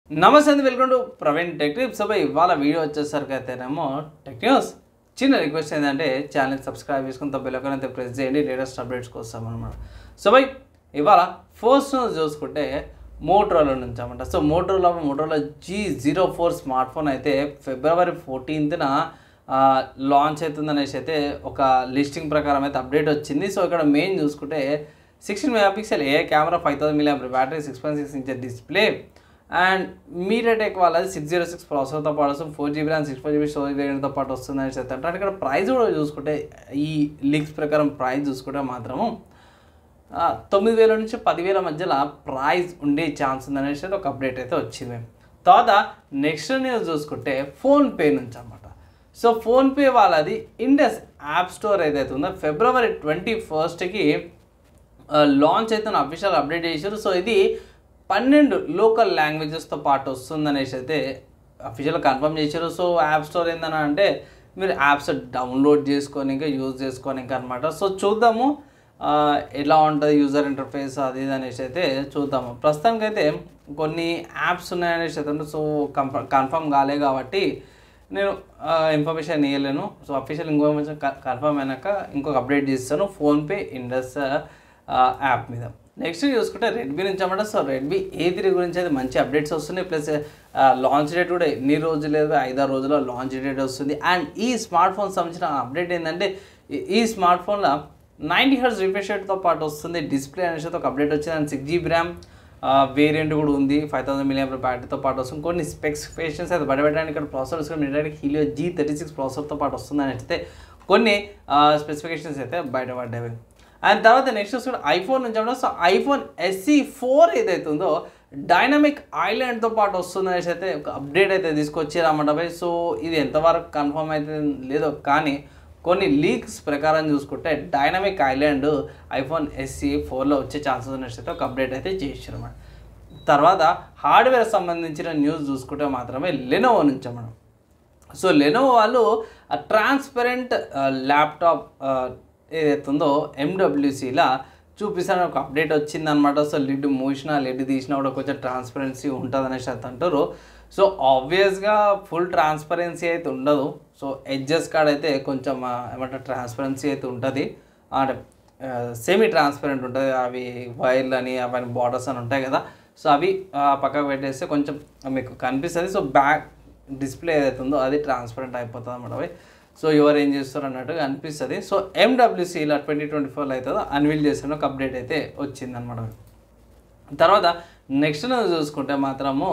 నమస్తే అండి welcome to Praveen tech tips so ఇవాళ వీడియో వచ్చేసరికి అయితేనేమో టెక్ న్యూస్ చిన్న రిక్వెస్ట్ ఏంటంటే ఛానల్ సబ్స్క్రైబ్ చేసుకుని బెల్లకన్ అయితే ప్రెస్ చేయండి లేటెస్ట్ అప్డేట్స్ కోసం అనమాట సో బై ఇవాళ ఫస్ట్ న్యూస్ చూసుకుంటే మోటరోలా నుంచి అనమాట so Motorola Motorola G zero four smartphone అయితే ఫిబ్రవరి ఫోర్టీన్త్న లాంచ్ అవుతుంది అనేసి అయితే ఒక లిస్టింగ్ ప్రకారం అయితే అప్డేట్ వచ్చింది సో ఇక్కడ మెయిన్ చూసుకుంటే sixteen megapixel a camera five thousand milliamp battery six point six inch display and MediaTek వాళ్ళది సిక్స్ జీరో సిక్స్ ప్రాసెసర్తో పాటు వస్తుంది four GB RAM six four GB storage వేరియంట్తో పాటు వస్తుంది అని చెప్తారు అంటే ఇక్కడ ప్రైస్ కూడా చూసుకుంటే ఈ లీక్స్ ప్రకారం ప్రైస్ చూసుకుంటే మాత్రము ఆ, తొమ్మిది వేల నుంచి పదివేల మధ్యలో ప్రైస్ ఉండే ఛాన్స్ ఉందనేసి అయితే ఒక అప్డేట్ అయితే వచ్చింది తర్వాత నెక్స్ట్ న్యూస్ చూసుకుంటే ఫోన్పే నుంచి అన్నమాట సో ఫోన్పే వాళ్ళది ఇండస్ యాప్ స్టోర్ ఏదైతే ఉందో ఫిబ్రవరి ట్వంటీ ఫస్ట్కి లాంచ్ అయితే అఫీషియల్ అప్డేట్ చేశారు సో ఇది పన్నెండు లోకల్ లాంగ్వేజెస్తో పాటు వస్తుందనేసి అయితే అఫీషియల్ కన్ఫర్మ్ చేశారు సో యాప్ స్టోర్ ఏందని అంటే మీరు యాప్స్ డౌన్లోడ్ చేసుకొని ఇంకా యూజ్ చేసుకొని ఇంకా అనమాట సో చూద్దాము ఆ, ఎలా ఉంటుంది యూజర్ ఇంటర్ఫేస్ అది ఇది అనేసి అయితే చూద్దాము ప్రస్తుతానికైతే కొన్ని యాప్స్ ఉన్నాయనేసి అయితే ఉంది. సో కన్ఫర్మ్ కన్ఫర్మ్ కాలే కాబట్టి నేను ఇన్ఫర్మేషన్ ఇవ్వలేను సో అఫీషియల్ ఇన్ఫర్మేషన్ కన్ఫర్మ్ అయినాక ఇంకొక అప్డేట్ చేస్తాను ఫోన్పే ఇండస్ యాప్ మీద నెక్స్ట్ చూసుకుంటే రెడ్మీ నుంచి అన్నమాట సో రెడ్మీ ఏ త్రీ గురించి అయితే మంచి అప్డేట్స్ వస్తున్నాయి ప్లస్ లాంచ్ డేట్ కూడా ఎన్ని రోజులు లేదు ఐదారు రోజుల్లో లాంచ్ డేట్ వస్తుంది అండ్ ఈ స్మార్ట్ ఫోన్ సంబంధించిన అప్డేట్ ఏంటంటే ఈ- ఈ స్మార్ట్ ఫోన్లో నైంటీ హర్స్ రిఫ్రెష్ రేట్తో పాటు వస్తుంది డిస్ప్లే అనేసి ఒక అప్డేట్ వచ్చింది and six GB RAM variant కూడా ఉంది ఫైవ్ థౌసండ్ మిలియం బ్యాటరీతో పాటు వస్తుంది కొన్ని స్పెసిఫికేషన్స్ అయితే బయటపెట్టడానికి ఇక్కడ ప్రాసెసర్ కూడా హీలియో జీ థర్టీ సిక్స్ ప్రాసెసర్తో పాటు వస్తుంది అని అయితే కొన్ని స్పెసిఫికేషన్స్ అయితే బయటపడ్డాయి అండ్ తర్వాత నెక్స్ట్ వస్తుంది ఐఫోన్ నుంచి అన్నమాట సో ఐఫోన్ ఎస్సీ ఫోర్ ఏదైతే ఉందో డైనమిక్ ఐలాండ్తో పాటు వస్తుంది అనేసి అయితే ఒక అప్డేట్ అయితే తీసుకొచ్చారన్నమాట భయ్ సో ఇది ఎంతవరకు కన్ఫర్మ్ అయితే లేదో కానీ కొన్ని లీక్స్ ప్రకారం చూసుకుంటే డైనమిక్ ఐలాండ్ ఐఫోన్ ఎస్సీ ఫోర్లో వచ్చే ఛాన్సెస్ అనేసి అయితే ఒక అప్డేట్ అయితే చేసారు అన్నమాట తర్వాత హార్డ్వేర్ సంబంధించిన న్యూస్ చూసుకుంటే మాత్రమే లెనోవో నుంచి మనం సో లెనోవో వాళ్ళు ట్రాన్స్పరెంట్ ల్యాప్టాప్ ఏదైతే ఉందో ఎండబ్ల్యూసీలా చూపిస్తాను ఒక అప్డేట్ వచ్చిందనమాట సో లిడ్ మూసినా లిడ్ తీసినా కూడా కొంచెం ట్రాన్స్పరెన్సీ ఉంటుంది అనేసి అయితే అంటారు సో ఆబ్వియస్గా ఫుల్ ట్రాన్స్పరెన్సీ అయితే ఉండదు సో ఎడ్జెస్ కాడ అయితే కొంచెం ఆ, ఏమంటారు ట్రాన్స్పరెన్సీ అయితే ఉంటుంది అంటే సెమీ ట్రాన్స్పరెంట్ ఉంటుంది అవి వైర్లు అని అవన్నీ బార్డర్స్ అని ఉంటాయి కదా సో అవి ఆ, పక్కకు పెట్టేస్తే కొంచెం మీకు కనిపిస్తుంది సో బ్యాక్ డిస్ప్లే ఏదైతే ఉందో అది ట్రాన్స్పరెంట్ అయిపోతుంది అన్నమాట అవి సో ఎవరు ఏం చేస్తారు అన్నట్టుగా అనిపిస్తుంది సో ఎండబ్ల్యూసీలో ట్వంటీ ట్వంటీ ఫోర్లో అవుతుందో అన్వీల్ చేసిన ఒక అప్డేట్ అయితే వచ్చిందనమాట తర్వాత నెక్స్ట్ చూసుకుంటే మాత్రము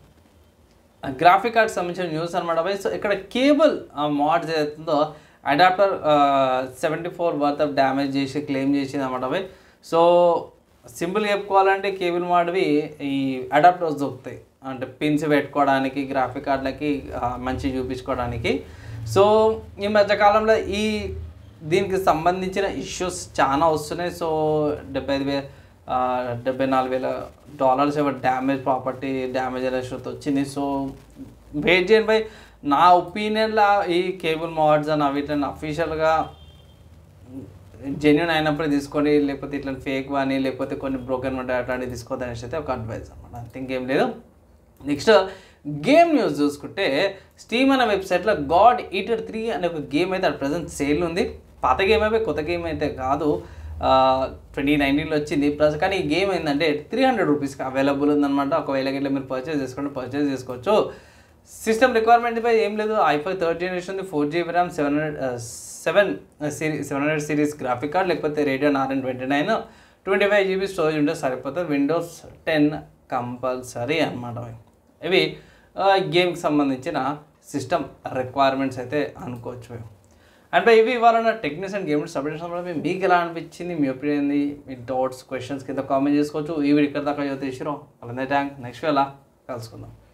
గ్రాఫిక్ కార్డ్ సంబంధించిన న్యూస్ అనమాట భయ్ సో ఇక్కడ కేబుల్ మోడ్ ఏదైతుందో adapter seventy four worth of damage చేసి క్లెయిమ్ చేసింది అనమాట భయ్ సో సింపుల్గా చెప్పుకోవాలంటే కేబుల్ మోడ్వి ఈ అడాప్టర్స్ దొరుకుతాయి అంటే పిన్స్ పెట్టుకోవడానికి గ్రాఫిక్ కార్డులకి మంచి చూపించుకోవడానికి సో ఈ మధ్యకాలంలో ఈ దీనికి సంబంధించిన ఇష్యూస్ చాలా వస్తున్నాయి సో డెబ్బై ఐదు వేల ఆ, డెబ్బై నాలుగు వేల డాలర్స్ ఏమో డ్యామేజ్ ప్రాపర్టీ డ్యామేజ్ అనేసి వచ్చింది సో వెయిట్ చేయండి బై నా ఒపీనియన్లో ఈ కేబుల్ మోడ్స్ అని వీటిని అఫీషియల్గా జెన్యున్ అయినప్పుడు తీసుకోండి లేకపోతే ఇట్లా ఫేక్ కానీ లేకపోతే కొన్ని బ్రోకెన్ ఉంటాయి అట్లాంటివి తీసుకోవద్దు అనేసి అయితే ఒక అడ్వైస్ అనమాట అంతే ఇంకేం లేదు నెక్స్ట్ గేమ్ న్యూస్ చూసుకుంటే స్టీమ్ అనే వెబ్సైట్లో గాడ్ ఈటర్ త్రీ అనే ఒక గేమ్ అయితే అట్ ప్రజెంట్ సేల్ ఉంది పాత గేమ్ అయిపోయి కొత్త గేమ్ అయితే కాదు ట్వంటీ నైన్టీన్లో వచ్చింది ప్లస్ కానీ ఈ గేమ్ ఏంటంటే త్రీ హండ్రెడ్ రూపీస్కి అవైలబుల్ ఉందన్నమాట ఒకవేళ గిట్ల మీరు పర్చేస్ చేసుకోండి పర్చేస్ చేసుకోవచ్చు సిస్టమ్ రిక్వైర్మెంట్ పై ఏం లేదు ఐఫోన్ థర్డ్ జనరేషన్ ఉంది four GB RAM seven hundred seven series seven hundred series graphic card లేకపోతే Radeon RN twenty nine twenty five GB storage ఉంటే సరిపోతుంది విండోస్ టెన్ కంపల్సరీ అనమాట ఇవి గేమ్కి సంబంధించిన సిస్టమ్ రిక్వైర్మెంట్స్ అయితే అనుకోవచ్చు మేము అంటే ఇవి ఇవాళ టెక్నిక్స్ అండ్ గేమ్స్ సబ్జెక్ట్స్ మీకు ఎలా అనిపించింది మీ ఒపీనియన్ మీ డౌట్స్ క్వశ్చన్స్ కింద కామెంట్ చేసుకోవచ్చు ఈ వీడియో ఇక్కడ దాకా జ్యోతిష్యం అలానే ట్యాంక్ నెక్స్ట్ వేళ కలుసుకుందాం